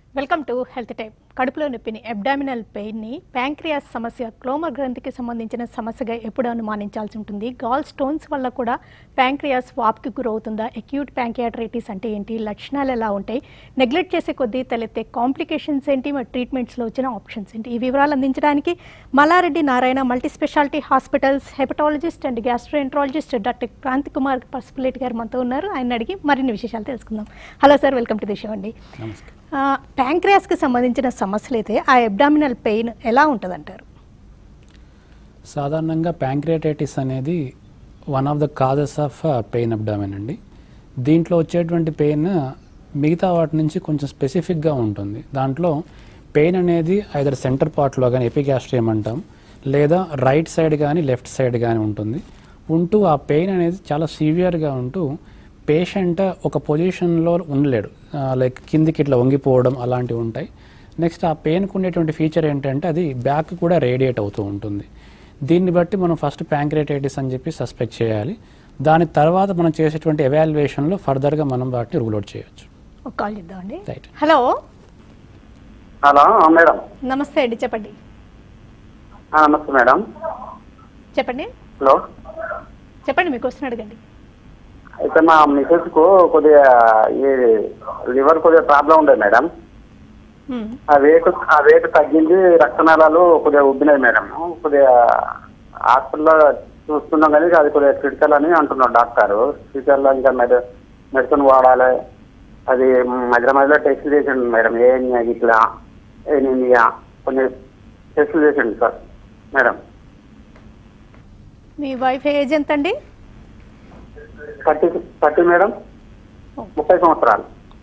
Welcome to health type కడుపులో నొప్పిని abdominal పెయిన్ని pancreas సమస్య క్లోమర్ గ్రంథికి సంబంధించిన సమస్యగా ఎప్పుడు అనుమానించాల్సి ఉంటుంది గాల్ స్టోన్స్ వల్ల కూడా ప్యాంక్రియాస్ వాప్కి గురవుతుందా అక్యూట్ ప్యాంక్రియాట్రైటిస్ అంటే ఏంటి లక్షణాలు ఎలా ఉంటాయి నెగ్లెక్ట్ చేసే కొద్దీ తలెత్తే కాంప్లికేషన్స్ ఏంటి మరి ట్రీట్మెంట్స్లో వచ్చిన ఆప్షన్స్ ఏంటి ఈ వివరాలు అందించడానికి Mallareddy Narayana multi specialty hospitals hepatologist and gastroenterologist doctor Kranthi Kumar Pasupuleti గారు మనతో ఉన్నారు ఆయన అడిగి మరిన్ని విశేషాలు తెలుసుకుందాం hello sir welcome to the show అండి నమస్కారం ఆ, ప్యాంక్రియాస్కి సంబంధించిన సమస్యలు అయితే ఆ అబ్డామినల్ పెయిన్ ఎలా ఉంటుందంటారు సాధారణంగా ప్యాంక్రియాటైటిస్ అనేది one of the causes of pain abdomen అండి దీంట్లో వచ్చేటువంటి పెయిన్ మిగతా వాటి నుంచి కొంచెం స్పెసిఫిక్గా ఉంటుంది దాంట్లో పెయిన్ అనేది ఐదర్ సెంటర్ పార్ట్లో కానీ ఎపిగ్యాస్ట్రియం అంటాం లేదా రైట్ సైడ్ కానీ లెఫ్ట్ సైడ్ కానీ ఉంటుంది ఉంటూ ఆ పెయిన్ అనేది చాలా సివియర్గా ఉంటూ పేషెంట్ ఒక పొజిషన్లో ఉండలేడు లైక్ కిందికి ఇట్లా వంగిపోవడం అలాంటివి ఉంటాయి నెక్స్ట్ ఆ పెయిన్కి ఉండేటువంటి ఫీచర్ ఏంటంటే అది బ్యాక్ కూడా రేడియేట్ అవుతూ ఉంటుంది దీన్ని బట్టి మనం ఫస్ట్ ప్యాంక్రియాటైటిస్ అని చెప్పి సస్పెక్ట్ చేయాలి దాని తర్వాత మనం చేసేటువంటి ఎవాల్యుయేషన్లో ఫర్దర్గా మనం వాటిని రూల్ అవుట్ చేయొచ్చు ఒక కాల్ చేద్దామండి రైట్ హలో హలో మేడం నమస్తే అండి చెప్పండి ఆ, నమస్తే మేడం చెప్పండి హలో చెప్పండి మీకు వస్తున్న అడగండి అయితే మా మిసెస్ కు కొద్దిగా ఈ లివర్ కొద్దిగా ప్రాబ్లం ఉండేది మేడం మ్మ్. ఆ వెయిట్ ఆ వెయిట్ తగ్గింది రక్తనాళాలు కొద్దిగా ఉబ్బినాయి మేడం కొద్దిగా హాస్పిటల్లో చూస్తున్నాం కానీ అది కొద్దిగా క్రిటికల్ అని అంటున్నాడు డాక్టర్ ఫ్యూచర్లో ఇంకా మెడి మెడిసిన్ వాడాలి అది మధ్య మధ్యలో టెస్ట్ చేసిండు మేడం ఏనియా ఇట్లా ఏనియా కొన్ని టెస్ట్ చేసిండు సార్ మేడం మీ వైఫ్ ఏజ్ ఎంత అండి థర్టీ థర్టీ మేడం ముప్పై సంవత్సరాలు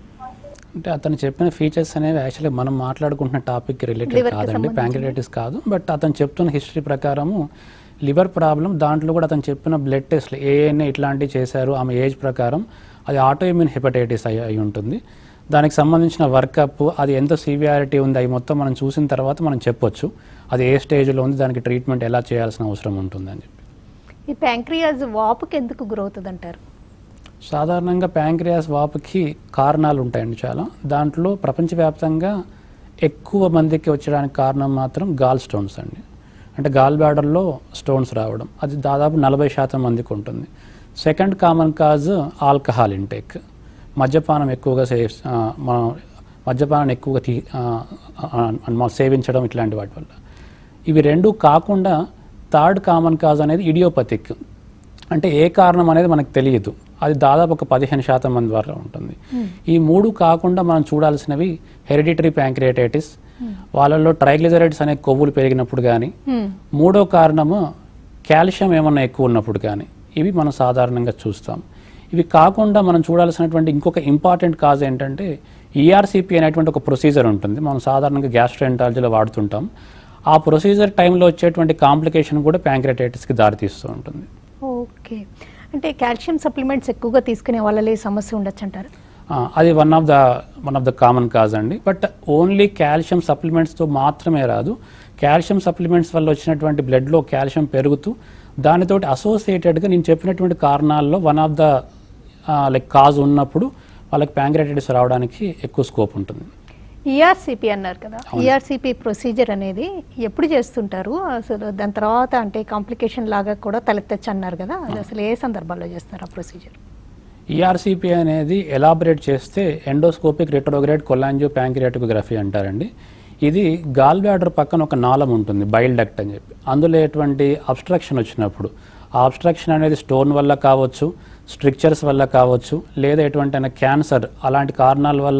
అంటే అతను చెప్పిన ఫీచర్స్ అనేవి యాక్చువల్లీ మనం మాట్లాడుకుంటున్న టాపిక్ రిలేటెడ్ Liver కి కాదండి సంబంధించి. ప్యాంక్రియాటిస్ కాదు బట్ అతను చెప్తున్న హిస్టరీ ప్రకారము లివర్ ప్రాబ్లం దాంట్లో కూడా అతను చెప్పిన బ్లడ్ టెస్ట్లు ఏఎన్ఏ ఇట్లాంటివి చేశారు ఆమె ఏజ్ ప్రకారం అది ఆటోఇమ్యూన్ హెపటైటిస్ అయి అయి ఉంటుంది దానికి సంబంధించిన వర్కప్ అది ఎంత సివియారిటీ ఉంది అవి మొత్తం మనం చూసిన తర్వాత మనం చెప్పొచ్చు అది ఏ స్టేజ్లో ఉంది దానికి ట్రీట్మెంట్ ఎలా చేయాల్సిన అవసరం ఉంటుంది అని చెప్పి ఈ ప్యాంక్రియాస్ వాపుకి ఎందుకు గురవుతుంది అంటారు సాధారణంగా ప్యాంక్రియాస్ వాపుకి కారణాలు ఉంటాయండి చాలా దాంట్లో ప్రపంచవ్యాప్తంగా ఎక్కువ మందికి వచ్చడానికి కారణం మాత్రం గాల్ స్టోన్స్ అండి అంటే గాల్ బ్లాడర్లో స్టోన్స్ రావడం అది దాదాపు నలభై శాతం మందికి ఉంటుంది second common cause alcohol intake మద్యపానం ఎక్కువగా సే ఆ, మనం మద్యపానం ఎక్కువగా తీ ఆ, ఆ, మనం సేవించడం ఇట్లాంటి వాటి వల్ల ఇవి రెండు కాకుండా థర్డ్ కామన్ కాజ్ అనేది ఇడియోపతిక్ అంటే ఏ కారణం అనేది మనకు తెలియదు అది దాదాపు ఒక పదిహేను శాతం మంది వరకు ఉంటుంది ఈ మూడు కాకుండా మనం చూడాల్సినవి హెరిడిటరీ ప్యాంక్రియాటైటిస్ వాళ్ళల్లో ట్రైగ్లిజరైడ్స్ అనే కొవ్వులు పెరిగినప్పుడు కానీ మ్మ్. మూడో కారణము కాల్షియం ఏమన్నా ఎక్కువ ఉన్నప్పుడు కానీ ఇవి మనం సాధారణంగా చూస్తాం ఇవి కాకుండా మనం చూడాల్సినటువంటి ఇంకొక ఇంపార్టెంట్ కాజ్ ఏంటంటే ఈఆర్సిపి అనేటువంటి ఒక ప్రొసీజర్ ఉంటుంది మనం సాధారణంగా గ్యాస్ట్రోఎంటాలజీలో వాడుతుంటాం ఆ ప్రొసీజర్ టైంలో వచ్చేటువంటి కాంప్లికేషన్ కూడా ప్యాంక్రియాటైటిస్కి దారితీస్తూ ఉంటుంది ఓకే అంటే కాల్షియం సప్లిమెంట్స్ ఎక్కువగా తీసుకునే వాళ్ళలో ఈ సమస్య ఉండొచ్చు అంటారు ఆ, అది one of the one of the common cause అండి బట్ ఓన్లీ కాల్షియం సప్లిమెంట్స్తో మాత్రమే రాదు కాల్షియం సప్లిమెంట్స్ వల్ల వచ్చినటువంటి బ్లడ్లో కాల్షియం పెరుగుతూ దానితోటి అసోసియేటెడ్గా నేను చెప్పినటువంటి కారణాల్లో one of the like cause ఉన్నప్పుడు వాళ్ళకి ప్యాంక్రియాటైటిస్ రావడానికి ఎక్కువ స్కోప్ ఉంటుంది ఈఆర్సిపి అన్నారు కదా ఈఆర్సిపి ప్రొసీజర్ అనేది ఎప్పుడు చేస్తుంటారు అసలు దాని తర్వాత అంటే కాంప్లికేషన్ లాగా కూడా తలెత్తచ్చు అన్నారు కదా అది అసలు ఏ సందర్భాల్లో చేస్తారు ఆ ప్రొసీజర్ ఈఆర్సిపి అనేది ఎలాబరేట్ చేస్తే ఎండోస్కోపిక్ రెట్రోగ్రేడ్ కొలాంజియో ప్యాంక్రియాటోగ్రఫీ అంటారండి ఇది గాల్ బ్లాడర్ పక్కన ఒక నాళం ఉంటుంది బైల్ డక్ట్ అని చెప్పి అందులో ఎటువంటి అబ్స్ట్రక్షన్ వచ్చినప్పుడు ఆ అబ్స్ట్రక్షన్ అనేది స్టోన్ వల్ల కావచ్చు స్ట్రిక్చర్స్ వల్ల కావచ్చు లేదా ఎటువంటి క్యాన్సర్ అలాంటి కారణాల వల్ల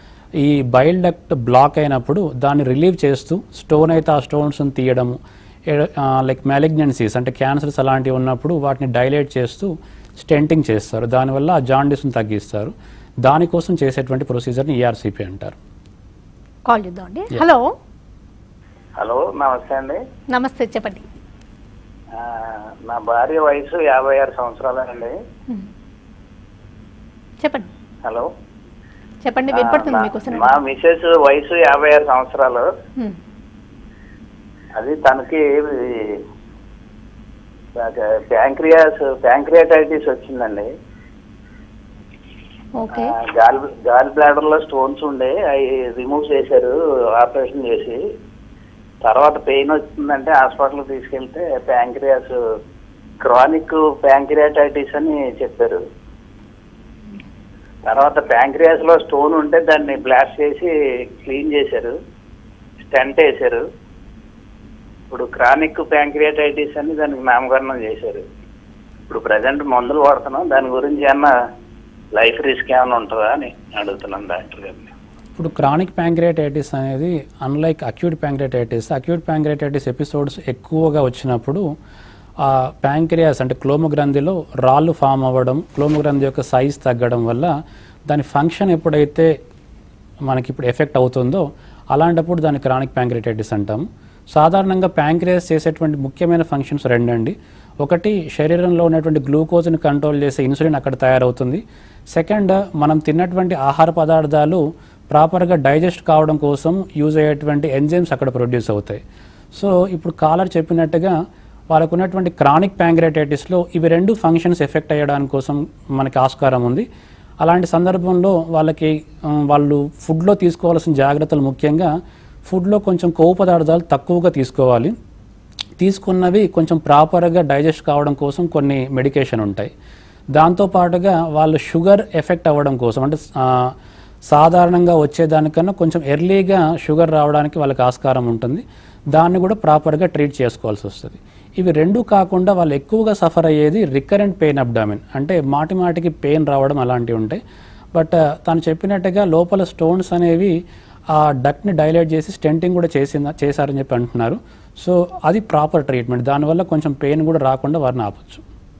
ఈ బైల్ డక్ట్ బ్లాక్ అయినప్పుడు దాన్ని రిలీవ్ చేస్తూ స్టోన్ అయితే ఆ స్టోన్స్ని తీయడము లైక్ మ్యాలిగ్నెన్సీస్ అంటే క్యాన్సర్స్ అలాంటివి ఉన్నప్పుడు వాటిని డైలేట్ చేస్తూ స్టెంటింగ్ చేస్తారు దానివల్ల ఆ జాండీస్ని తగ్గిస్తారు దానికోసం చేసేటువంటి ప్రొసీజర్ని ఈఆర్సిపి అంటారు కాల్ చేద్దామండి హలో హలో నమస్తే అండి నమస్తే చెప్పండి ఆ, నా భార్య వయసు యాభై ఆరు సంవత్సరాలండి మ్మ్. చెప్పండి హలో చెప్పండి వినపడుతుంది ఆ, మీకు మా మిసెస్ వయసు యాభై ఆరు సంవత్సరాలు మ్మ్. అది తనకి ప్యాంక్రియాస్ ప్యాంక్రియాటైటిస్ వచ్చిందండి ఓకే ఆ, గాల్ గాల్ బ్లాడర్ లో స్టోన్స్ ఉండే అవి రిమూవ్ చేశారు ఆపరేషన్ చేసి తర్వాత పెయిన్ వచ్చిందంటే హాస్పిటల్ తీసుకెళ్తే ప్యాంక్రియాస్ క్రానిక్ ప్యాంక్రియాటైటిస్ అని చెప్పారు తర్వాత ప్యాంక్రియాస్ లో స్టోన్ ఉంటే దాన్ని బ్లాస్ట్ చేసి క్లీన్ చేశారు స్టెంట్ వేశారు ఇప్పుడు క్రానిక్ ప్యాంక్రియాటైటిస్ అని దానికి నామకరణం చేశారు ఇప్పుడు ప్రజెంట్ మందులు వాడుతున్నాం దాని గురించి ఏమన్నా లైఫ్ రిస్క్ ఏమైనా ఉంటుందా అని అడుగుతున్నాను డాక్టర్ గారిని ఇప్పుడు క్రానిక్ ప్యాంక్రియాటైటిస్ అనేది unlike acute pancreatitis acute pancreatitis episodes ఎక్కువగా వచ్చినప్పుడు ఆ ప్యాంక్రియాస్ అంటే క్లోమగ్రంథిలో రాళ్ళు ఫామ్ అవ్వడం క్లోమగ్రంథి యొక్క సైజ్ తగ్గడం వల్ల దాని ఫంక్షన్ ఎప్పుడైతే మనకి ఇప్పుడు ఎఫెక్ట్ అవుతుందో అలాంటప్పుడు దాన్ని క్రానిక్ ప్యాంక్రియాటైటిస్ అంటాము సాధారణంగా ప్యాంక్రియాస్ చేసేటువంటి ముఖ్యమైన ఫంక్షన్స్ రెండండి ఒకటి శరీరంలో ఉన్నటువంటి గ్లూకోజ్ని కంట్రోల్ చేసే ఇన్సులిన్ అక్కడ తయారవుతుంది సెకండ్ మనం తిన్నటువంటి ఆహార పదార్థాలు ప్రాపర్గా డైజెస్ట్ కావడం కోసం యూజ్ అయ్యేటువంటి ఎంజైమ్స్ అక్కడ ప్రొడ్యూస్ అవుతాయి సో ఇప్పుడు కాలర్ చెప్పినట్టుగా వాళ్ళకు ఉన్నటువంటి క్రానిక్ ప్యాంక్రియాటైటిస్లో ఇవి రెండు ఫంక్షన్స్ ఎఫెక్ట్ అయ్యడానికి కోసం మనకి ఆస్కారం ఉంది అలాంటి సందర్భంలో వాళ్ళకి ఉమ్, వాళ్ళు ఫుడ్లో తీసుకోవాల్సిన జాగ్రత్తలు ముఖ్యంగా ఫుడ్లో కొంచెం కొవ్వు పదార్థాలు తక్కువగా తీసుకోవాలి తీసుకున్నవి కొంచెం ప్రాపర్గా డైజెస్ట్ కావడం కోసం కొన్ని మెడికేషన్ ఉంటాయి దాంతో పాటుగా వాళ్ళు షుగర్ ఎఫెక్ట్ అవ్వడం కోసం అంటే ఆ, సాధారణంగా వచ్చేదానికన్నా కొంచెం ఎర్లీగా షుగర్ రావడానికి వాళ్ళకి ఆస్కారం ఉంటుంది దాన్ని కూడా ప్రాపర్గా ట్రీట్ చేసుకోవాల్సి వస్తుంది ఇవి రెండు కాకుండా వాళ్ళు ఎక్కువగా సఫర్ అయ్యేది రికరెంట్ పెయిన్ అబ్డామిన్ అంటే మాటి మాటికి పెయిన్ రావడం అలాంటివి ఉంటాయి బట్ తను చెప్పినట్టుగా లోపల స్టోన్స్ అనేవి ఆ డక్ట్ని డైలేట్ చేసి స్టెంటింగ్ కూడా చేసిందా చేశారని చెప్పి అంటున్నారు సో అది ప్రాపర్ ట్రీట్మెంట్ దానివల్ల కొంచెం పెయిన్ కూడా రాకుండా వారిని ఆపచ్చు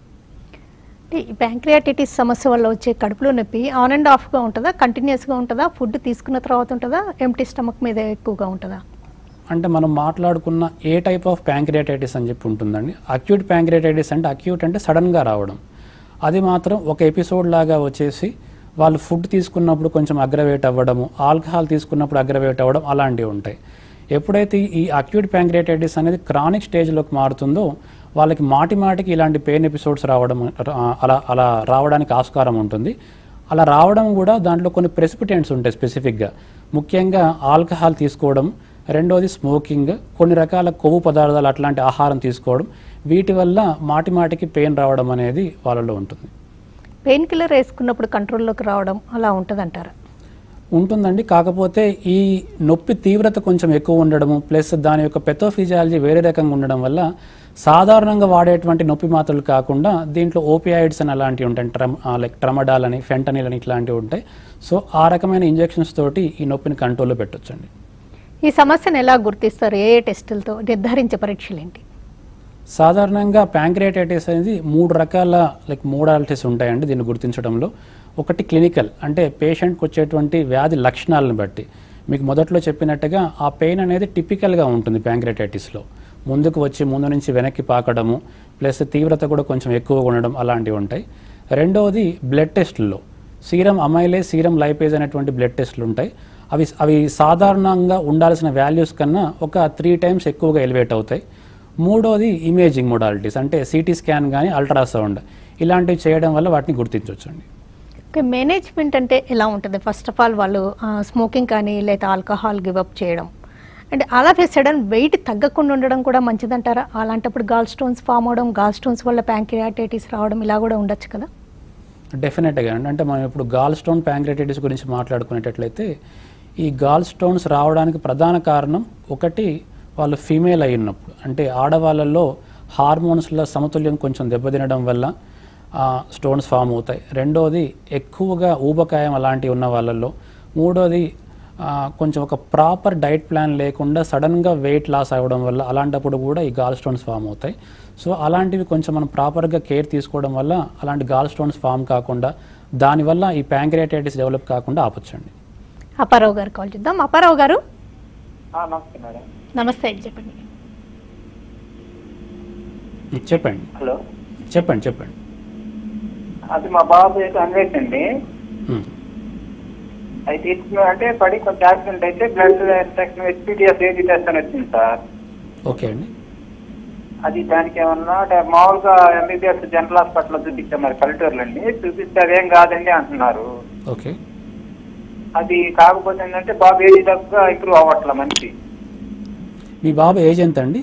అంటే ఈ ప్యాంక్రియాటిటిస్ సమస్య వల్ల వచ్చే కడుపులో నొప్పి ఆన్ అండ్ ఆఫ్గా ఉంటుందా కంటిన్యూస్గా ఉంటుందా ఫుడ్ తీసుకున్న తర్వాత ఉంటుందా ఎంటీ స్టమక్ మీద ఎక్కువగా ఉంటుందా అంటే మనం మాట్లాడుకున్న ఏ టైప్ ఆఫ్ ప్యాంక్రియాటైటిస్ అని చెప్పి ఉంటుందండి అక్యూట్ ప్యాంక్రియాటైటిస్ అంటే అక్యూట్ అంటే సడన్గా రావడం అది మాత్రం ఒక ఎపిసోడ్ లాగా వచ్చేసి వాళ్ళు ఫుడ్ తీసుకున్నప్పుడు కొంచెం అగ్రవేట్ అవ్వడము ఆల్కహాల్ తీసుకున్నప్పుడు అగ్రవేట్ అవ్వడం అలాంటివి ఉంటాయి ఎప్పుడైతే ఈ అక్యూట్ ప్యాంక్రియాటైటిస్ అనేది క్రానిక్ స్టేజ్లోకి మారుతుందో వాళ్ళకి మాటి మాటికి ఇలాంటి పెయిన్ ఎపిసోడ్స్ రావడం ఆ, అలా అలా రావడానికి ఆస్కారం ఉంటుంది అలా రావడం కూడా దాంట్లో కొన్ని ప్రెసిపిటెంట్స్ ఉంటాయి స్పెసిఫిక్గా ముఖ్యంగా ఆల్కహాల్ తీసుకోవడం రెండోది స్మోకింగ్ కొన్ని రకాల కొవ్వు పదార్థాలు అట్లాంటి ఆహారం తీసుకోవడం వీటి వల్ల మాటి మాటికి పెయిన్ రావడం అనేది వాళ్ళలో ఉంటుంది పెయిన్ కిల్లర్ వేసుకున్నప్పుడు కంట్రోల్లోకి రావడం అలా ఉంటుందంటారా ఉంటుందండి కాకపోతే ఈ నొప్పి తీవ్రత కొంచెం ఎక్కువ ఉండడము ప్లస్ దాని యొక్క పెథోఫిజియాలజీ వేరే రకంగా ఉండడం వల్ల సాధారణంగా వాడేటువంటి నొప్పి మాత్రలు కాకుండా దీంట్లో ఓపియాయిడ్స్ అని అలాంటివి ఉంటాయి ట్రమ్ లైక్ ట్రమడాల్ అని ఫెంటనిల్ అని ఇట్లాంటివి ఉంటాయి సో ఆ రకమైన ఇంజెక్షన్స్ తోటి ఈ నొప్పిని కంట్రోల్లో పెట్టొచ్చండి ఈ సమస్యను ఎలా గుర్తిస్తారు ఏ ఏ టెస్టులతో నిర్ధారించే పరీక్షలు ఏంటి సాధారణంగా ప్యాంక్రియాటైటిస్ అనేది మూడు రకాల లైక్ మోడాలిటీస్ ఉంటాయండి దీన్ని గుర్తించడంలో ఒకటి క్లినికల్ అంటే పేషెంట్కి వచ్చేటువంటి వ్యాధి లక్షణాలను బట్టి మీకు మొదట్లో చెప్పినట్టుగా ఆ పెయిన్ అనేది టిపికల్గా ఉంటుంది ప్యాంక్రియాటైటిస్లో ముందుకు వచ్చి ముందు నుంచి వెనక్కి పాకడము ప్లస్ తీవ్రత కూడా కొంచెం ఎక్కువగా ఉండడం అలాంటివి ఉంటాయి రెండవది బ్లడ్ టెస్టుల్లో సీరం అమైలే సీరం లైపేజ్ అనేటువంటి బ్లడ్ టెస్టులు ఉంటాయి అవి అవి సాధారణంగా ఉండాల్సిన వాల్యూస్ కన్నా ఒక త్రీ టైమ్స్ ఎక్కువగా ఎలివేట్ అవుతాయి మూడోది ఇమేజింగ్ మోడాలిటీస్ అంటే సిటీ స్కాన్ కానీ అల్ట్రాసౌండ్ ఇలాంటివి చేయడం వల్ల వాటిని గుర్తించవచ్చండి ఓకే మేనేజ్మెంట్ అంటే ఎలా ఉంటుంది ఫస్ట్ ఆఫ్ ఆల్ వాళ్ళు స్మోకింగ్ కానీ లేదా ఆల్కహాల్ గివప్ చేయడం అంటే అలా సడన్ వెయిట్ తగ్గకుండా ఉండడం కూడా మంచిదంటారా అలాంటప్పుడు గాల్ స్టోన్స్ ఫామ్ అవడం గాల్ స్టోన్స్ వల్ల ప్యాంక్రియాటైటిస్ రావడం ఇలా కూడా ఉండొచ్చు కదా డెఫినెట్గా అండి అంటే మనం ఇప్పుడు గాల్ స్టోన్ ప్యాంక్రైటిస్ గురించి మాట్లాడుకునేటట్లయితే ఈ గాల్ స్టోన్స్ రావడానికి ప్రధాన కారణం ఒకటి వాళ్ళు ఫీమేల్ అయి ఉన్నప్పుడు అంటే ఆడవాళ్ళల్లో హార్మోన్స్ల సమతుల్యం కొంచెం దెబ్బతినడం వల్ల స్టోన్స్ ఫామ్ అవుతాయి రెండోది ఎక్కువగా ఊబకాయం అలాంటివి ఉన్న వాళ్ళల్లో మూడోది ఆ, కొంచెం ఒక ప్రాపర్ డైట్ ప్లాన్ లేకుండా సడన్గా వెయిట్ లాస్ అవ్వడం వల్ల అలాంటప్పుడు కూడా ఈ గాల్ స్టోన్స్ ఫామ్ అవుతాయి సో అలాంటివి కొంచెం మనం ప్రాపర్గా కేర్ తీసుకోవడం వల్ల అలాంటి గాల్ స్టోన్స్ ఫామ్ కాకుండా దానివల్ల ఈ ప్యాంక్రియాటైటిస్ డెవలప్ కాకుండా ఆపొచ్చండి అప్పారావు గారు కాల్ చేద్దాం అప్పారావు గారు నమస్తే మేడం నమస్తే చెప్పండి చెప్పండి హలో చెప్పండి చెప్పండి అది మా బాబు అయితే హండ్రెడ్ అండి ఉమ్. అది తీసుకున్నా అంటే పడి కొంచెం యాక్సిడెంట్ అయితే బ్లడ్ టెస్ట్ హెచ్పిటిఎస్ ఏది టెస్ట్ అని వచ్చింది సార్ ఓకే అండి అది దానికి ఏమన్నా అంటే మామూలుగా ఎంబీబీఎస్ జనరల్ హాస్పిటల్లో చూపించాం మరి పల్లెటూరులో అండి చూపిస్తే అదేం కాదండి అంటున్నారు ఓకే అది కాకపోతే ఏంటంటే బాబు ఏజ్ తక్కువ ఇంప్రూవ్ అవ్వట్ల మనిషి మీ బాబు ఏజ్ ఎంత అండి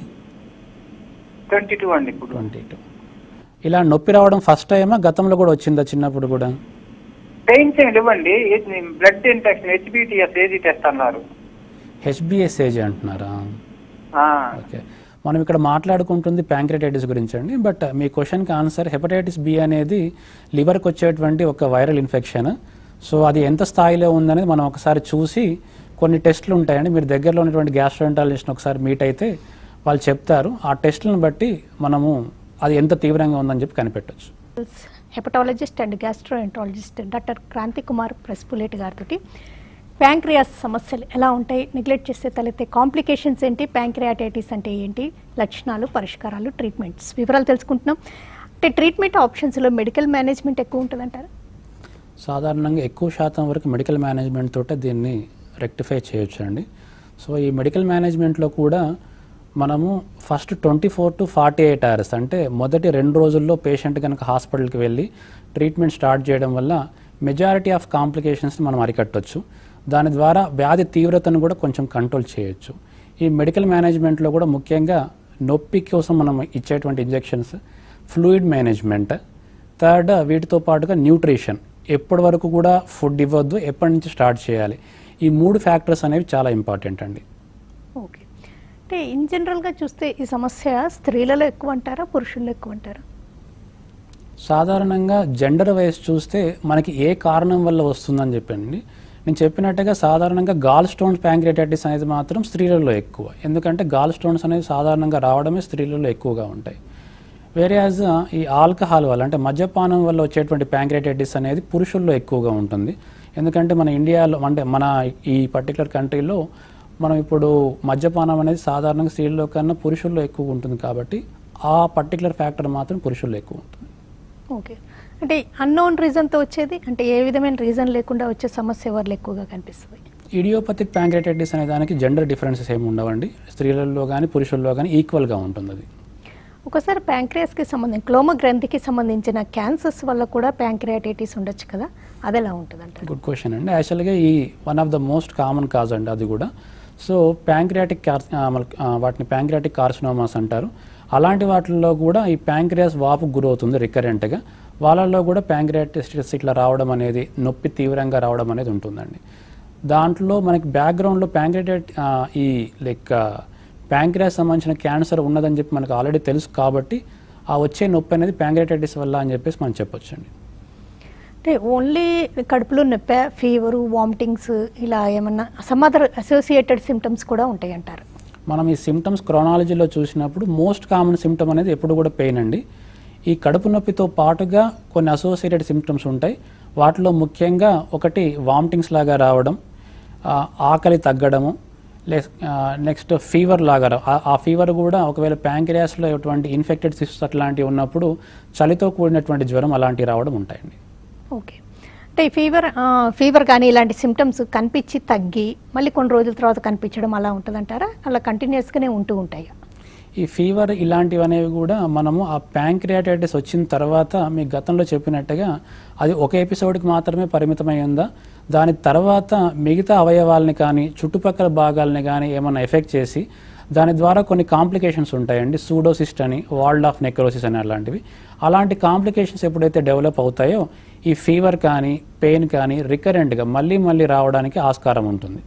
ట్వంటీ టూ అండి ఇప్పుడు ట్వంటీ టూ ఇలా నొప్పి రావడం ఫస్ట్ టైమా గతంలో కూడా వచ్చిందా చిన్నప్పుడు కూడా పెయిన్స్ ఏమి ఇవ్వండి blood infection HBTS AG test అన్నారు హెచ్బిఎస్ ఏజ్ అంటున్నారా ఆ, ఓకే మనం ఇక్కడ మాట్లాడుకుంటుంది ప్యాంక్రటైటిస్ గురించి అండి బట్ మీ క్వశ్చన్కి ఆన్సర్ హెపటైటిస్ బి అనేది లివర్కి వచ్చేటువంటి ఒక వైరల్ ఇన్ఫెక్షన్ సో అది ఎంత స్థాయిలో ఉందనేది మనం ఒకసారి చూసి కొన్ని టెస్టులు ఉంటాయండి మీరు దగ్గరలో ఉన్నటువంటి గ్యాస్ట్రోఎంటాలజిస్ట్ని ఒకసారి మీట్ అయితే వాళ్ళు చెప్తారు ఆ టెస్టులను బట్టి మనము అది ఎంత తీవ్రంగా ఉందని చెప్పి కనిపెట్టవచ్చు hepatologist and gastroenterologist doctor Kranthi Kumar ప్రెస్పులేట్ గారితో ప్యాంక్రియాస్ సమస్యలు ఎలా ఉంటాయి నెగ్లెక్ట్ చేస్తే తలెత్తే కాంప్లికేషన్స్ ఏంటి ప్యాంక్రియాటైటిస్ అంటే ఏంటి లక్షణాలు పరిష్కారాలు ట్రీట్మెంట్స్ వివరాలు తెలుసుకుంటున్నాం అంటే ట్రీట్మెంట్ ఆప్షన్స్లో మెడికల్ మేనేజ్మెంట్ ఎక్కువ ఉంటుందంటారా సాధారణంగా ఎక్కువ శాతం వరకు మెడికల్ మేనేజ్మెంట్ తోటే దీన్ని రెక్టిఫై చేయొచ్చు అండి సో ఈ మెడికల్ మేనేజ్మెంట్లో కూడా మనము first twenty four to forty eight hours అంటే మొదటి రెండు రోజుల్లో పేషెంట్ కనుక హాస్పిటల్కి వెళ్ళి ట్రీట్మెంట్ స్టార్ట్ చేయడం వల్ల మెజారిటీ ఆఫ్ కాంప్లికేషన్స్ని మనం అరికట్టవచ్చు దాని ద్వారా వ్యాధి తీవ్రతను కూడా కొంచెం కంట్రోల్ చేయొచ్చు ఈ మెడికల్ మేనేజ్మెంట్లో కూడా ముఖ్యంగా నొప్పి కోసం మనం ఇచ్చేటువంటి ఇంజెక్షన్స్ ఫ్లూయిడ్ మేనేజ్మెంట్ థర్డ్ వీటితో పాటుగా న్యూట్రిషన్ ఎప్పటి వరకు కూడా ఫుడ్ ఇవ్వద్దు ఎప్పటి నుంచి స్టార్ట్ చేయాలి ఈ మూడు ఫ్యాక్టర్స్ అనేవి చాలా ఇంపార్టెంట్ అండి ఓకే అంటే ఇన్ జనరల్గా చూస్తే ఈ సమస్య స్త్రీలలో ఎక్కువ అంటారా పురుషుల్లో ఎక్కువ అంటారా సాధారణంగా జెండర్ వైజ్ చూస్తే మనకి ఏ కారణం వల్ల వస్తుందని చెప్పండి నేను చెప్పినట్టుగా సాధారణంగా గాల్ స్టోన్స్ ప్యాంక్రియాటైటిస్ అనేది మాత్రం స్త్రీలలో ఎక్కువ ఎందుకంటే గాల్ స్టోన్స్ అనేది సాధారణంగా రావడమే స్త్రీలలో ఎక్కువగా ఉంటాయి వేరే యాజ్ ఈ ఆల్కహాల్ వల్ల అంటే మద్యపానం వల్ల వచ్చేటువంటి ప్యాంక్రియాటైటిస్ అనేది పురుషుల్లో ఎక్కువగా ఉంటుంది ఎందుకంటే మన ఇండియాలో అంటే మన ఈ పర్టికులర్ కంట్రీలో మనం ఇప్పుడు మద్యపానం అనేది సాధారణంగా స్త్రీల్లో కన్నా పురుషుల్లో ఎక్కువ ఉంటుంది కాబట్టి ఆ పర్టికులర్ ఫ్యాక్టర్ మాత్రం పురుషుల్లో ఎక్కువ ఉంటుంది ఓకే అంటే అన్నోన్ రీజన్తో వచ్చేది అంటే ఏ విధమైన రీజన్ లేకుండా వచ్చే సమస్య ఎవరిలో ఎక్కువగా కనిపిస్తుంది ఇడియోపతిక్ ప్యాంక్రియాటైటిస్ అనే దానికి జెండర్ డిఫరెన్సెస్ ఏమి ఉండవండి స్త్రీలలో కానీ పురుషుల్లో కానీ ఈక్వల్గా ఉంటుంది అది ఒకసారి ప్యాంక్రియాస్కి సంబంధించి క్లోమ గ్రంథికి సంబంధించిన క్యాన్సర్స్ వల్ల కూడా ప్యాంక్రియాటైటిస్ ఉండొచ్చు కదా అది ఎలా ఉంటుంది అంటారు గుడ్ క్వశ్చన్ అండి యాక్చువల్గా ఈ one of the most common cause అండి అది కూడా సో ప్యాంక్రియాటిక్ కార్ ఆ, మన- ఆ, వాటిని ప్యాంక్రియాటిక్ కార్సినోమాస్ అంటారు అలాంటి వాటిల్లో కూడా ఈ ప్యాంక్రియాస్ వాపు గురవుతుంది రికరెంట్గా వాళ్ళల్లో కూడా ప్యాంక్రియాటిస్ ఇట్లా రావడం అనేది నొప్పి తీవ్రంగా రావడం అనేది ఉంటుందండి దాంట్లో మనకి బ్యాక్గ్రౌండ్లో ప్యాంక్రియాటైట్ ఈ లైక్ ప్యాంక్రియాస్ సంబంధించిన క్యాన్సర్ ఉన్నదని చెప్పి మనకు ఆల్రెడీ తెలుసు కాబట్టి ఆ వచ్చే నొప్పి అనేది ప్యాంక్రియాటైటిస్ వల్ల అని చెప్పేసి మనం చెప్పొచ్చండి అంటే ఓన్లీ కడుపులో నొప్పి ఫీవరు వామిటింగ్స్ ఇలా ఏమన్నా సమ్ అదర్ అసోసియేటెడ్ సిమ్టమ్స్ కూడా ఉంటాయి అంటారు మనం ఈ సిమ్టమ్స్ క్రోనాలజీలో చూసినప్పుడు మోస్ట్ కామన్ సిమ్టమ్ అనేది ఎప్పుడు కూడా పెయిన్ అండి ఈ కడుపు నొప్పితో పాటుగా కొన్ని అసోసియేటెడ్ సిమ్టమ్స్ ఉంటాయి వాటిలో ముఖ్యంగా ఒకటి వామిటింగ్స్ లాగా రావడం ఆ, ఆకలి తగ్గడము లే నెక్స్ట్ ఫీవర్ లాగా రా- ఆ- ఆ ఫీవర్ కూడా ఒకవేళ ప్యాంక్రియాస్లో ఎటువంటి ఇన్ఫెక్టెడ్ సిస్టమ్స్ అట్లాంటివి ఉన్నప్పుడు చలితో కూడినటువంటి జ్వరం అలాంటివి రావడం ఉంటాయండి ఓకే అంటే ఈ ఫీవర్ ఫీవర్ కానీ ఇలాంటి సిమ్టమ్స్ కనిపించి తగ్గి మళ్ళీ కొన్ని రోజుల తర్వాత కనిపించడం అలా ఉంటుందంటారా అలా కంటిన్యూస్గానే ఉంటూ ఉంటాయి ఈ ఫీవర్ ఇలాంటివి అనేవి కూడా మనము ఆ ప్యాంక్రియాటైటిస్ వచ్చిన తర్వాత మీ గతంలో చెప్పినట్టుగా అది ఒక ఎపిసోడ్కి మాత్రమే పరిమితమై ఉందా దాని తర్వాత మిగతా అవయవాల్ని కానీ చుట్టుపక్కల భాగాల్ని కానీ ఏమైనా ఎఫెక్ట్ చేసి దాని ద్వారా కొన్ని కాంప్లికేషన్స్ ఉంటాయండి సూడోసిస్ట్ అని వాల్డ్ ఆఫ్ నెక్రోసిస్ అని అలాంటివి అలాంటి కాంప్లికేషన్స్ ఎప్పుడైతే డెవలప్ అవుతాయో ఈ ఫీవర్ కానీ పెయిన్ కానీ రికరెంట్గా మళ్ళీ మళ్ళీ రావడానికి ఆస్కారం ఉంటుంది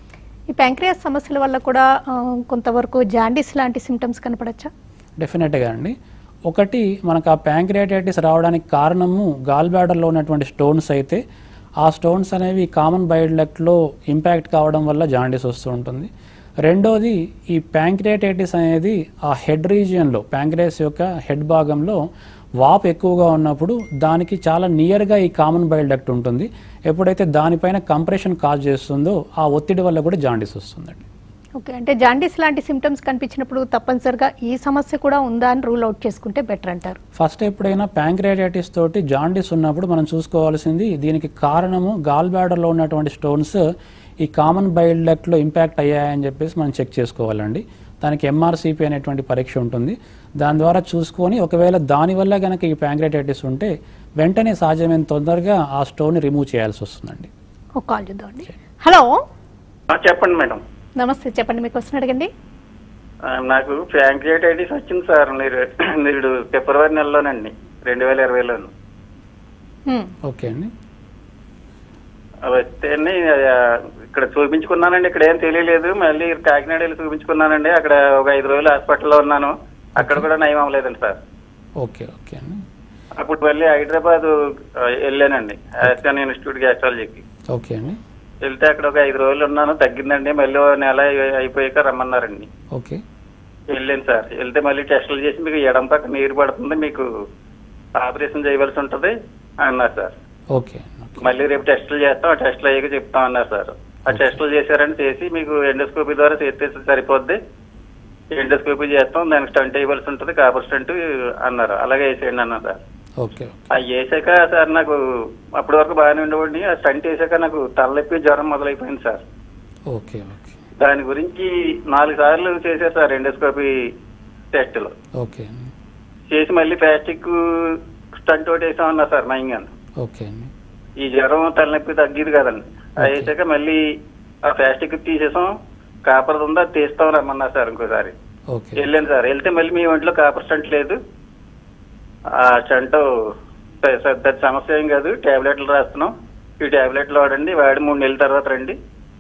ఈ ప్యాంక్రియాస్ సమస్యల వల్ల కూడా ఆ, కొంతవరకు జాండీస్ లాంటి సిమ్టమ్స్ కనపడచ్చా డెఫినెట్గా అండి ఒకటి మనకు ఆ ప్యాంక్రియాటైటిస్ రావడానికి కారణము గాల్ బ్లాడర్లో ఉన్నటువంటి స్టోన్స్ అయితే ఆ స్టోన్స్ అనేవి కామన్ బయోడక్ట్లో ఇంపాక్ట్ కావడం వల్ల జాండీస్ వస్తూ ఉంటుంది రెండోది ఈ ప్యాంక్రియాటైటిస్ అనేది ఆ హెడ్ రీజియన్లో ప్యాంక్రియాస్ యొక్క హెడ్ భాగంలో వాపు ఎక్కువగా ఉన్నప్పుడు దానికి చాలా నియర్గా ఈ కామన్ బైల్ డక్ట్ ఉంటుంది ఎప్పుడైతే దానిపైన కంప్రెషన్ కాజ్ చేస్తుందో ఆ ఒత్తిడి వల్ల కూడా జాండీస్ వస్తుందండి ఓకే అంటే జాండీస్ లాంటి సిమ్టమ్స్ కనిపించినప్పుడు తప్పనిసరిగా ఈ సమస్య కూడా ఉందా అని రూల్ అవుట్ చేసుకుంటే బెటర్ అంటారు ఫస్ట్ ఎప్పుడైనా ప్యాంక్రియాటైటిస్ తోటి జాండీస్ ఉన్నప్పుడు మనం చూసుకోవాల్సింది దీనికి కారణము గాల్ బ్లాడర్లో ఉన్నటువంటి స్టోన్స్ ఈ కామన్ బైల్ డక్ట్లో ఇంపాక్ట్ అయ్యాయని చెప్పేసి మనం చెక్ చేసుకోవాలండి దానికి ఎంఆర్సిపి అనేటువంటి పరీక్ష ఉంటుంది దాని ద్వారా చూసుకొని ఒకవేళ దానివల్ల కనుక ఈ ప్యాంక్రియాటైటిస్ ఉంటే వెంటనే సాధ్యమైన తొందరగా ఆ స్టోన్ని రిమూవ్ చేయాల్సి వస్తుందండి ఒక కాల్ చూద్దామండి హలో ఆ, చెప్పండి మేడం నమస్తే చెప్పండి మీకు క్వశ్చన్ అడగండి ఆ, నాకు ప్యాంక్రియాటైటిస్ వచ్చింది సార్ మీరు మీరు ఫిబ్రవరి నెలలోనండి రెండు వేల ఇరవైలోను హ్మ్. ఓకే అండి వస్తే ఇక్కడ చూపించుకున్నానండి ఇక్కడ ఏం తెలియలేదు మళ్ళీ కాకినాడ వెళ్ళి చూపించుకున్నానండి అక్కడ ఒక ఐదు రోజులు హాస్పిటల్లో ఉన్నాను అక్కడ కూడా నయం అవ్వలేదండి సార్ ఓకే ఓకే అండి అప్పుడు మళ్ళీ హైదరాబాద్ ఆ, వెళ్ళానండి ఆస్కాన్ ఇన్స్టిట్యూట్ గ్యాస్ట్రాలజీకి ఓకే అండి వెళ్తే అక్కడ ఒక ఐదు రోజులు ఉన్నాను తగ్గిందండి మళ్ళీ ఓ నెల అయి- అయిపోయాక రమ్మన్నారండి ఓకే వెళ్ళాను సార్ వెళ్తే మళ్ళీ టెస్టులు చేసి మీకు ఎడం పక్క నీరు పడుతుంది మీకు ఆపరేషన్ చేయవలసి ఉంటుంది అన్నారు సార్ ఓకే ఓకే మళ్ళీ రేపు టెస్టులు చేస్తాం ఆ టెస్టులు అయ్యాక చెప్తాం అన్నారు సార్ ఆ టెస్టులు చేశారని చేసి మీకు ఎండోస్కోపీ ద్వారా చేస్తే సరిపోద్ది ఎండోస్కోపీ చేస్తాం దానికి స్టంట్ వేయవలసి ఉంటుంది కాపర్ స్టంట్ అన్నారు అలాగే వేసేయండి అన్నారు సార్ ఓకే ఆ వేసాక సార్ నాకు అప్పటి వరకు బాగానే ఉండేవాడిని ఆ స్టంట్ వేసాక నాకు తలనొప్పి జ్వరం మొదలైపోయింది సార్ ఓకే ఓకే దాని గురించి నాలుగు సార్లు చేశారు సార్ ఎండోస్కోపీ టెస్టులు ఓకే అండి చేసి మళ్ళీ ప్లాస్టిక్ స్టంట్ ఒకటి వేసామన్నారు సార్ మైంగాన్ ఓకే అండి ఈ జ్వరం తలనొప్పి తగ్గేది కదండి అది వేసాక మళ్ళీ ఆ ప్లాస్టిక్ తీసేసాం కాపర్ ఉందా అది తీస్తాం రమ్మన్నారు సార్ ఇంకోసారి ఓకే వెళ్ళాను సార్ వెళ్తే మళ్ళీ మీ ఒంట్లో కాపర్ స్టంట్ లేదు ఆ స్టంట్ పె- పెద్ద సమస్య ఏం కాదు టాబ్లెట్లు రాస్తున్నాం ఈ టాబ్లెట్లు వాడండి వాడి మూడు నెలల తర్వాత రండి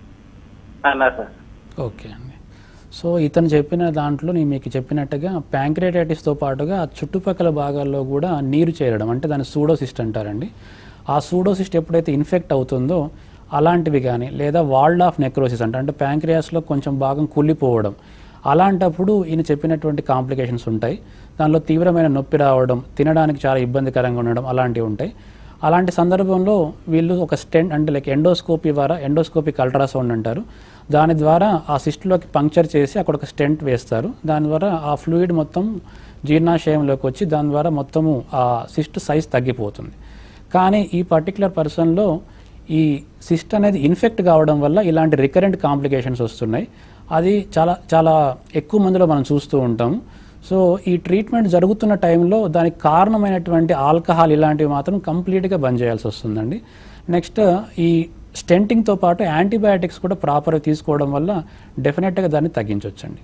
అన్నారు సార్ ఓకే అండి సో ఇతను చెప్పిన దాంట్లో నేను మీకు చెప్పినట్టుగా ప్యాంక్రియాటైటిస్తో పాటుగా ఆ చుట్టుపక్కల భాగాల్లో కూడా నీరు చేరడం అంటే దాన్ని సూడోసిస్ట్ అంటారండి ఆ సూడోసిస్ట్ ఎప్పుడైతే ఇన్ఫెక్ట్ అవుతుందో అలాంటివి కానీ లేదా వాల్డ్ ఆఫ్ నెక్రోసిస్ అంటే అంటే ప్యాంక్రియాస్లో కొంచెం భాగం కుళ్ళిపోవడం అలాంటప్పుడు ఈయన చెప్పినటువంటి కాంప్లికేషన్స్ ఉంటాయి దానిలో తీవ్రమైన నొప్పి రావడం తినడానికి చాలా ఇబ్బందికరంగా ఉండడం అలాంటివి ఉంటాయి అలాంటి సందర్భంలో వీళ్ళు ఒక స్టెంట్ అంటే లైక్ ఎండోస్కోపీ ద్వారా ఎండోస్కోపిక్ అల్ట్రాసౌండ్ అంటారు దాని ద్వారా ఆ సిస్ట్లోకి పంక్చర్ చేసి అక్కడ ఒక స్టెంట్ వేస్తారు దాని ద్వారా ఆ ఫ్లూయిడ్ మొత్తం జీర్ణాశయంలోకి వచ్చి దాని ద్వారా మొత్తము ఆ సిస్ట్ సైజ్ తగ్గిపోతుంది కానీ ఈ పర్టికులర్ పర్సన్లో ఈ సిస్ట్ అనేది ఇన్ఫెక్ట్ కావడం వల్ల ఇలాంటి రికరెంట్ కాంప్లికేషన్స్ వస్తున్నాయి అది చాలా చాలా ఎక్కువ మందిలో మనం చూస్తూ ఉంటాము సో ఈ ట్రీట్మెంట్ జరుగుతున్న టైంలో దానికి కారణమైనటువంటి ఆల్కహాల్ ఇలాంటివి మాత్రం కంప్లీట్గా బంద్ చేయాల్సి వస్తుందండి నెక్స్ట్ ఈ స్టెంటింగ్తో పాటు యాంటీబయాటిక్స్ కూడా ప్రాపర్గా తీసుకోవడం వల్ల డెఫినెట్గా దాన్ని తగ్గించవచ్చండి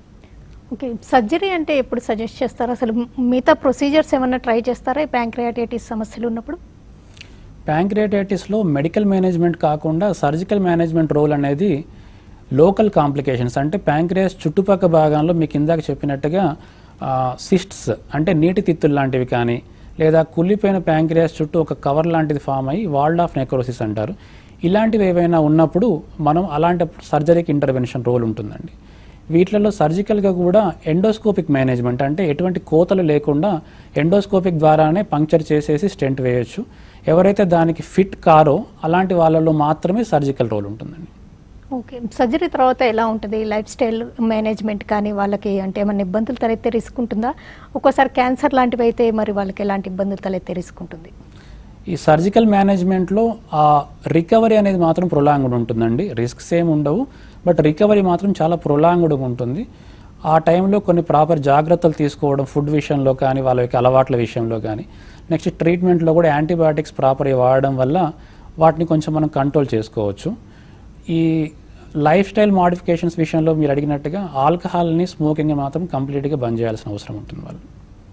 ఓకే సర్జరీ అంటే ఎప్పుడు సజెస్ట్ చేస్తారా అసలు మిగతా ప్రొసీజర్స్ ఏమన్నా ట్రై చేస్తారా ఈ ప్యాంక్రియాటైటిస్ సమస్యలు ఉన్నప్పుడు ప్యాంక్రియాటైటిస్లో మెడికల్ మేనేజ్మెంట్ కాకుండా సర్జికల్ మేనేజ్మెంట్ రోల్ అనేది లోకల్ కాంప్లికేషన్స్ అంటే ప్యాంక్రియాస్ చుట్టుపక్క భాగంలో మీకు ఇందాక చెప్పినట్టుగా సిస్ట్స్ అంటే నీటి తిత్తులు లాంటివి కానీ లేదా కుళ్ళిపోయిన ప్యాంక్రియాస్ చుట్టూ ఒక కవర్ లాంటిది ఫామ్ అయ్యి వాల్డ్ ఆఫ్ నెక్రోసిస్ అంటారు ఇలాంటివి ఏవైనా ఉన్నప్పుడు మనం అలాంటి సర్జరీకి ఇంటర్వెన్షన్ రోల్ ఉంటుందండి వీటిలలో సర్జికల్గా కూడా ఎండోస్కోపిక్ మేనేజ్మెంట్ అంటే ఎటువంటి కోతలు లేకుండా ఎండోస్కోపిక్ ద్వారానే పంక్చర్ చేసేసి స్టెంట్ వేయొచ్చు ఎవరైతే దానికి ఫిట్ కారో అలాంటి వాళ్ళలో మాత్రమే సర్జికల్ రోల్ ఉంటుందండి ఓకే సర్జరీ తర్వాత ఎలా ఉంటుంది లైఫ్ స్టైల్ మేనేజ్మెంట్ కానీ వాళ్ళకి అంటే ఏమైనా ఇబ్బందులు తలెత్తే రిస్క్ ఉంటుందా ఒక్కోసారి క్యాన్సర్ లాంటివి అయితే మరి వాళ్ళకి ఎలాంటి ఇబ్బందులు తలెత్తే రిస్క్ ఉంటుంది ఈ సర్జికల్ మేనేజ్మెంట్లో ఆ రికవరీ అనేది మాత్రం ప్రొలాంగ్డ్ ఉంటుందండి రిస్క్స్ ఏమి ఉండవు బట్ రికవరీ మాత్రం చాలా ప్రొలాంగ్డ్గా ఉంటుంది ఆ టైంలో కొన్ని ప్రాపర్ జాగ్రత్తలు తీసుకోవడం ఫుడ్ విషయంలో కానీ వాళ్ళ యొక్క అలవాట్ల విషయంలో కానీ నెక్స్ట్ ట్రీట్మెంట్లో కూడా యాంటీబయాటిక్స్ ప్రాపర్గా వాడడం వల్ల వాటిని కొంచెం మనం కంట్రోల్ చేసుకోవచ్చు ఈ లైఫ్ స్టైల్ మాడిఫికేషన్స్ విషయంలో మీరు అడిగినట్టుగా ఆల్కహాల్ని స్మోకింగ్ మాత్రం కంప్లీట్గా బంద్ చేయాల్సిన అవసరం ఉంటుంది వాళ్ళు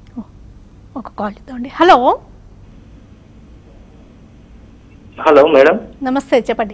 ఒక కాల్ ఇద్దామండి హలో హలో మేడం నమస్తే చెప్పండి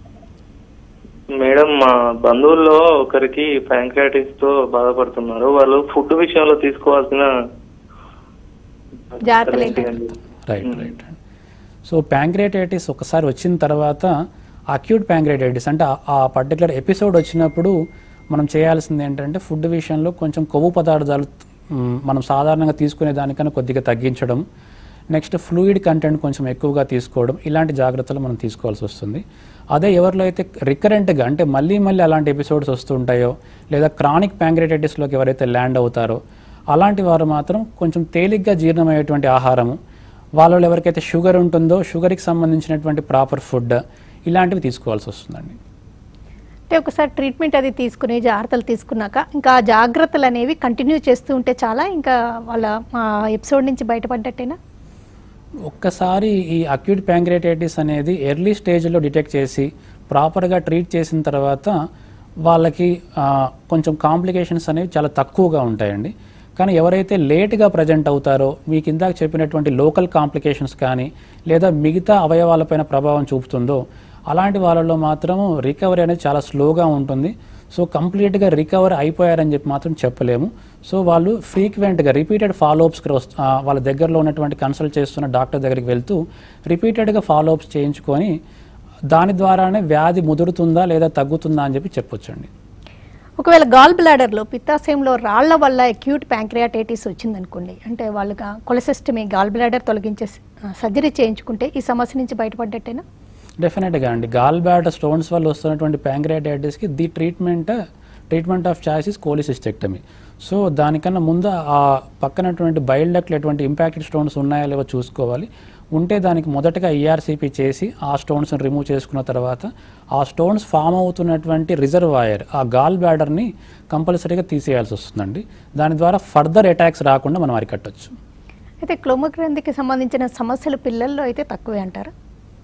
మేడం మా బంధువుల్లో ఒకరికి ప్యాంక్రాటిస్ తో బాధపడుతున్నారు వాళ్ళు ఫుడ్ విషయంలో తీసుకోవాల్సిన జాగ్రత్తలు ఏంటి? రైట్ రైట్ సో ప్యాంక్రియాటైటిస్ ఒకసారి వచ్చిన తర్వాత అక్యూట్ ప్యాంక్రియాటైటిస్ అంటే ఆ- ఆ పర్టికులర్ ఎపిసోడ్ వచ్చినప్పుడు మనం చేయాల్సింది ఏంటంటే ఫుడ్ విషయంలో కొంచెం కొవ్వు పదార్థాలు మ్, మనం సాధారణంగా తీసుకునే దానికన్నా కొద్దిగా తగ్గించడం నెక్స్ట్ ఫ్లూయిడ్ కంటెంట్ కొంచెం ఎక్కువగా తీసుకోవడం ఇలాంటి జాగ్రత్తలు మనం తీసుకోవాల్సి వస్తుంది అదే ఎవరిలో అయితే రికరెంట్గా అంటే మళ్ళీ మళ్ళీ అలాంటి ఎపిసోడ్స్ వస్తుంటాయో లేదా క్రానిక్ ప్యాంక్రియాటైటిస్లోకి ఎవరైతే ల్యాండ్ అవుతారో అలాంటి వారు మాత్రం కొంచెం తేలిగ్గా జీర్ణమయ్యేటువంటి ఆహారము వాళ్ళలో ఎవరికైతే షుగర్ ఉంటుందో షుగర్కి సంబంధించినటువంటి ప్రాపర్ ఫుడ్ ఇలాంటివి తీసుకోవాల్సి వస్తుందండి అంటే అంటే ఒకసారి ట్రీట్మెంట్ అది తీసుకుని జాగ్రత్తలు తీసుకున్నాక ఇంకా ఆ జాగ్రత్తలు అనేవి కంటిన్యూ చేస్తూ ఉంటే చాలా ఇంకా వాళ్ళ ఎపిసోడ్ నుంచి బయటపడ్డట్టేనా ఒక్కసారి ఈ అక్యూట్ ప్యాంక్రియాటైటిస్ అనేది ఎర్లీ స్టేజ్లో డిటెక్ట్ చేసి ప్రాపర్గా ట్రీట్ చేసిన తర్వాత వాళ్ళకి ఆ, కొంచెం కాంప్లికేషన్స్ అనేవి చాలా తక్కువగా ఉంటాయండి కానీ ఎవరైతే లేట్గా ప్రజెంట్ అవుతారో మీకు ఇందాక చెప్పినటువంటి లోకల్ కాంప్లికేషన్స్ కానీ లేదా మిగతా అవయవాలపైన ప్రభావం చూపుతుందో అలాంటి వాళ్ళలో మాత్రము రికవరీ అనేది చాలా స్లోగా ఉంటుంది సో కంప్లీట్గా రికవర్ అయిపోయారని చెప్పి మాత్రం చెప్పలేము సో వాళ్ళు ఫ్రీక్వెంట్గా రిపీటెడ్ ఫాలోఅప్స్కి వాళ్ళ దగ్గరలో ఉన్నటువంటి కన్సల్ట్ చేస్తున్న డాక్టర్ దగ్గరికి వెళ్తూ రిపీటెడ్గా ఫాలోఅప్స్ చేయించుకొని దాని ద్వారానే వ్యాధి ముదురుతుందా లేదా తగ్గుతుందా అని చెప్పి చెప్పొచ్చండి ఒకవేళ గాల్ బ్లాడర్లో పిత్తాశయంలో రాళ్ల వల్ల అక్యూట్ ప్యాంక్రియాటైటిస్ వచ్చిందనుకోండి అంటే వాళ్ళు కొలసిస్టమీ గాల్ బ్లాడర్ తొలగించే సర్జరీ చేయించుకుంటే ఈ సమస్య నుంచి బయటపడ్డట్టేనా డెఫినెట్గా అండి గాల్ బ్యాడర్ స్టోన్స్ వల్ల వస్తున్నటువంటి ప్యాంక్రియాటైటిస్కి the treatment treatment of choice is cholecystectomy so దానికన్నా ముందు ఆ పక్కనటువంటి బైల్ డక్ట్లు ఎటువంటి ఇంపాక్టెడ్ స్టోన్స్ ఉన్నాయో లేవో చూసుకోవాలి ఉంటే దానికి మొదటగా ఈఆర్సీపీ చేసి ఆ స్టోన్స్ని రిమూవ్ చేసుకున్న తర్వాత ఆ స్టోన్స్ ఫామ్ అవుతున్నటువంటి రిజర్వాయర్ ఆ గాల్ బ్యాడర్ని కంపల్సరీగా తీసేయాల్సి వస్తుందండి దాని ద్వారా ఫర్దర్ అటాక్స్ రాకుండా మనం అరికట్టచ్చు అయితే క్లోమగ్రంథికి సంబంధించిన సమస్యలు పిల్లల్లో అయితే తక్కువే అంటారా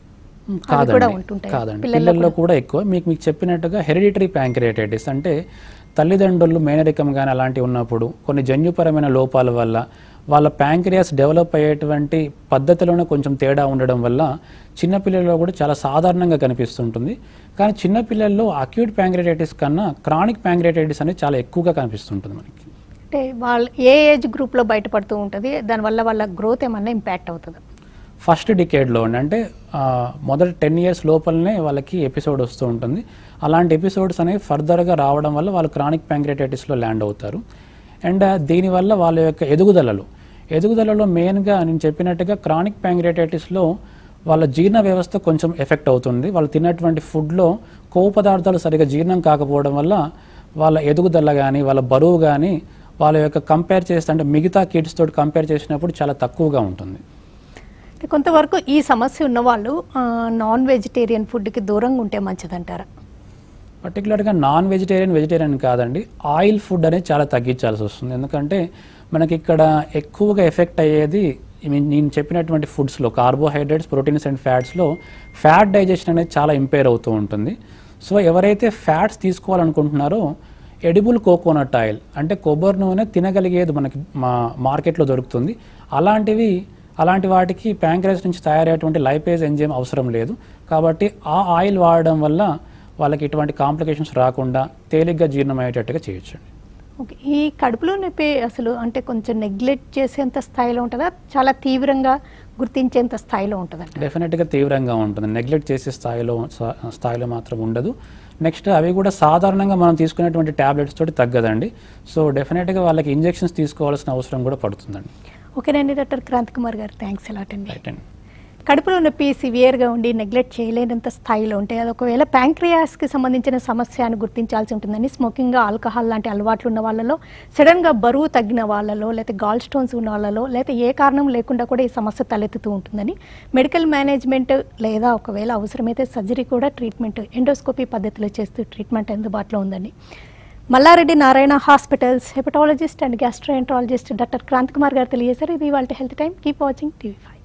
అవి కాదండి కూడా ఉంటుంటాయి. కాదండి పిల్లల్లో పిల్లల్లో కూడా ఎక్కువ మీకు మీకు చెప్పినట్టుగా హెరిడిటరీ ప్యాంక్రియాటైటిస్ అంటే తల్లిదండ్రులు మేనరికం కానీ అలాంటివి ఉన్నప్పుడు కొన్ని జన్యుపరమైన లోపాల వల్ల వాళ్ళ ప్యాంక్రియాస్ డెవలప్ అయ్యేటువంటి పద్ధతిలోనే కొంచెం తేడా ఉండడం వల్ల చిన్నపిల్లల్లో కూడా చాలా సాధారణంగా కనిపిస్తుంటుంది కానీ చిన్నపిల్లల్లో అక్యూట్ ప్యాంక్రియాటైటిస్ కన్నా క్రానిక్ ప్యాంక్రియాటైటిస్ అనేది చాలా ఎక్కువగా కనిపిస్తుంటుంది మనకి అంటే వాళ్ళు ఏ ఏజ్ గ్రూప్లో బయటపడుతూ ఉంటుంది దానివల్ల వాళ్ళ గ్రోత్ ఏమన్నా ఇంపాక్ట్ అవుతుందా ఫస్ట్ డికేడ్లో ఉండి అంటే ఆ, మొదటి టెన్ ఇయర్స్ లోపలనే వాళ్ళకి ఎపిసోడ్ వస్తూ ఉంటుంది అలాంటి ఎపిసోడ్స్ అనేవి ఫర్దర్గా రావడం వల్ల వాళ్ళు క్రానిక్ ప్యాంక్రియాటైటిస్లో ల్యాండ్ అవుతారు అండ్ దీనివల్ల వాళ్ళ యొక్క ఎదుగుదలలు ఎదుగుదలలో మెయిన్గా నేను చెప్పినట్టుగా క్రానిక్ ప్యాంక్రియాటైటిస్లో వాళ్ళ జీర్ణ వ్యవస్థ కొంచెం ఎఫెక్ట్ అవుతుంది వాళ్ళు తిన్నటువంటి ఫుడ్లో కొవ్వు పదార్థాలు సరిగా జీర్ణం కాకపోవడం వల్ల వాళ్ళ ఎదుగుదల కానీ వాళ్ళ బరువు కానీ వాళ్ళ యొక్క కంపేర్ చేస్తే అంటే మిగతా కిడ్స్ తోటి కంపేర్ చేసినప్పుడు చాలా తక్కువగా ఉంటుంది అంటే కొంతవరకు ఈ సమస్య ఉన్నవాళ్ళు నాన్ వెజిటేరియన్ ఫుడ్కి దూరంగా ఉంటే మంచిదంటారా పర్టికులర్గా నాన్ వెజిటేరియన్ వెజిటేరియన్ కాదండి ఆయిల్ ఫుడ్ అనేది చాలా తగ్గించాల్సి వస్తుంది ఎందుకంటే మనకి ఇక్కడ ఎక్కువగా ఎఫెక్ట్ అయ్యేది I mean, నేను చెప్పినటువంటి ఫుడ్స్లో కార్బోహైడ్రేట్స్ ప్రోటీన్స్ అండ్ ఫ్యాట్స్లో ఫ్యాట్ డైజెషన్ అనేది చాలా ఇంపేర్ అవుతూ ఉంటుంది సో ఎవరైతే ఫ్యాట్స్ తీసుకోవాలనుకుంటున్నారో ఎడిబుల్ కోకోనట్ ఆయిల్ అంటే కొబ్బరి నూనె తినగలిగేది మనకి మా మార్కెట్లో దొరుకుతుంది అలాంటివి అలాంటి వాటికి ప్యాంక్రస్ నుంచి తయారయ్యేటువంటి లైపేజ్ ఎంజైమ్ అవసరం లేదు కాబట్టి ఆ ఆయిల్ వాడడం వల్ల వాళ్ళకి ఇటువంటి కాంప్లికేషన్స్ రాకుండా తేలిగ్గా జీర్ణమయ్యేటట్టుగా చేయొచ్చండి ఓకే ఈ కడుపులో నొప్పి అసలు అంటే కొంచెం నెగ్లెక్ట్ చేసేంత స్థాయిలో ఉంటుందా చాలా తీవ్రంగా గుర్తించేంత స్థాయిలో ఉంటుందంట డెఫినెట్గా తీవ్రంగా ఉంటుంది నెగ్లెక్ట్ చేసే స్థాయిలో స్థా- స్థాయిలో మాత్రం ఉండదు నెక్స్ట్ అవి కూడా సాధారణంగా మనం తీసుకునేటువంటి ట్యాబ్లెట్స్ తోటి తగ్గదండి సో డెఫినెట్గా వాళ్ళకి ఇంజెక్షన్స్ తీసుకోవాల్సిన అవసరం కూడా పడుతుందండి ఓకేనండి డాక్టర్ క్రాంత్ కుమార్ గారు థ్యాంక్స్ ఎలాట్ అండి రైట్ అండి కడుపులో నొప్పి సివియర్గా ఉండి నెగ్లెక్ట్ చేయలేనంత స్థాయిలో ఉంటే అది ఒకవేళ ప్యాంక్రియాస్కి సంబంధించిన సమస్య అని గుర్తించాల్సి ఉంటుందని స్మోకింగ్ ఆల్కహాల్ లాంటి అలవాట్లు ఉన్న వాళ్ళలో సడన్గా బరువు తగ్గిన వాళ్ళలో లేకపోతే గాల్ స్టోన్స్ ఉన్న వాళ్ళలో లేకపోతే ఏ కారణం లేకుండా కూడా ఈ సమస్య తలెత్తుతూ ఉంటుందని మెడికల్ మేనేజ్మెంట్ లేదా ఒకవేళ అవసరమైతే సర్జరీ కూడా ట్రీట్మెంట్ ఎండోస్కోపీ పద్ధతిలో చేస్తూ ట్రీట్మెంట్ అందుబాటులో ఉందని Mallareddy Narayana hospitals hepatologist and gastroenterologist doctor Kranth Kumar గారు తెలియజేశారు ఇది వాళ్ళ health time keep watching TV five